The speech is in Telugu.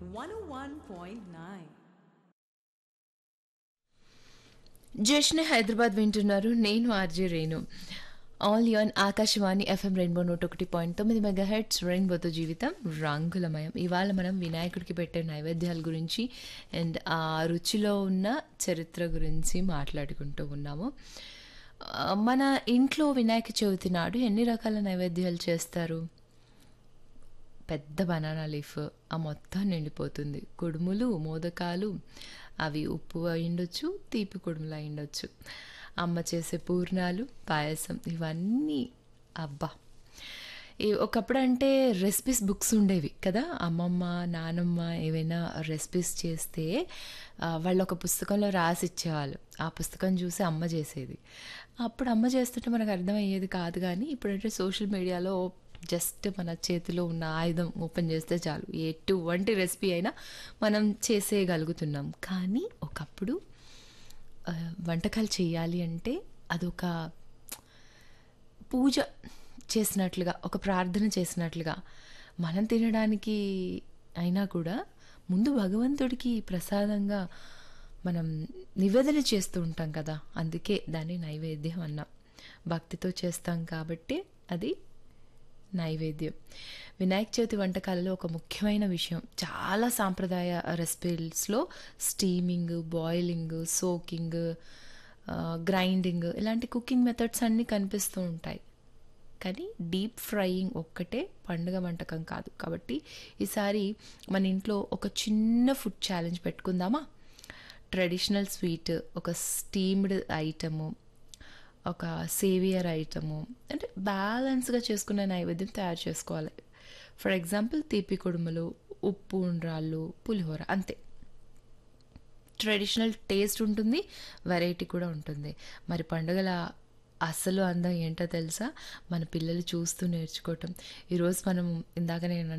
101.9 జశ్న్ హైదరాబాద్ వింటున్నారు నేను ఆర్జే రేణు ఆల్ యాన్ ఆకాశవాణి ఎఫ్ఎం రెయిన్బో నూట ఒకటి పాయింట్ తొమ్మిది మెగా హెడ్స్ రెయిన్బోతో జీవితం రంగులమయం ఇవాళ మనం వినాయకుడికి పెట్టే నైవేద్యాల గురించి అండ్ ఆ రుచిలో ఉన్న చరిత్ర గురించి మాట్లాడుకుంటూ ఉన్నాము ఆ, మన ఇంట్లో వినాయక చవితి నాడు ఎన్ని రకాల నైవేద్యాలు చేస్తారు పెద్ద బనానా లీఫ్ ఆ మొత్తం నిండిపోతుంది కుడుములు మోదకాలు అవి ఉప్పు అయిండొచ్చు తీపి కుడుములు అయిండొచ్చు అమ్మ చేసే పూర్ణాలు పాయసం ఇవన్నీ అబ్బా ఈ ఒకప్పుడు అంటే రెసిపీస్ బుక్స్ ఉండేవి కదా అమ్మమ్మ నానమ్మ ఏవైనా రెసిపీస్ చేస్తే ఆ, వాళ్ళు ఒక పుస్తకంలో రాసి ఇచ్చేవాళ్ళు ఆ పుస్తకం చూసి అమ్మ చేసేది అప్పుడు అమ్మ చేస్తుంటే మనకు అర్థమయ్యేది కాదు కానీ ఇప్పుడంటే సోషల్ మీడియాలో జస్ట్ మన చేతిలో ఉన్న ఆయుధం ఓపెన్ చేస్తే చాలు ఎటువంటి రెసిపీ అయినా మనం చేసేయగలుగుతున్నాం కానీ ఒకప్పుడు ఆ, వంటకాలు చేయాలి అంటే అదొక పూజ చేసినట్లుగా ఒక ప్రార్థన చేసినట్లుగా మనం తినడానికి అయినా కూడా ముందు భగవంతుడికి ప్రసాదంగా మనం నివేదన చేస్తూ ఉంటాం కదా అందుకే దాన్ని నైవేద్యం అన్నాం భక్తితో చేస్తాం కాబట్టి అది నైవేద్యం వినాయక చవితి వంటకాలలో ఒక ముఖ్యమైన విషయం చాలా సాంప్రదాయ రెసిపీస్లో స్టీమింగ్ బాయిలింగ్ సోకింగ్ గ్రైండింగ్ ఇలాంటి కుకింగ్ మెథడ్స్ అన్నీ కనిపిస్తూ ఉంటాయి కానీ డీప్ ఫ్రైయింగ్ ఒక్కటే పండుగ వంటకం కాదు కాబట్టి ఈసారి మన ఇంట్లో ఒక చిన్న ఫుడ్ ఛాలెంజ్ పెట్టుకుందామా ట్రెడిషనల్ స్వీట్ ఒక స్టీమ్డ్ ఐటము ఒక సేవియర్ ఐటము అంటే బ్యాలెన్స్గా చేసుకునే నైవేద్యం తయారు చేసుకోవాలి ఫర్ ఎగ్జాంపుల్ తీపి కుడుములు ఉప్పు ఉండ్రాళ్ళు పులిహోర అంతే ట్రెడిషనల్ టేస్ట్ ఉంటుంది వెరైటీ కూడా ఉంటుంది మరి పండుగల అసలు అందం ఏంటో తెలుసా మన పిల్లలు చూస్తూ నేర్చుకోవటం ఈరోజు మనం ఇందాక నేను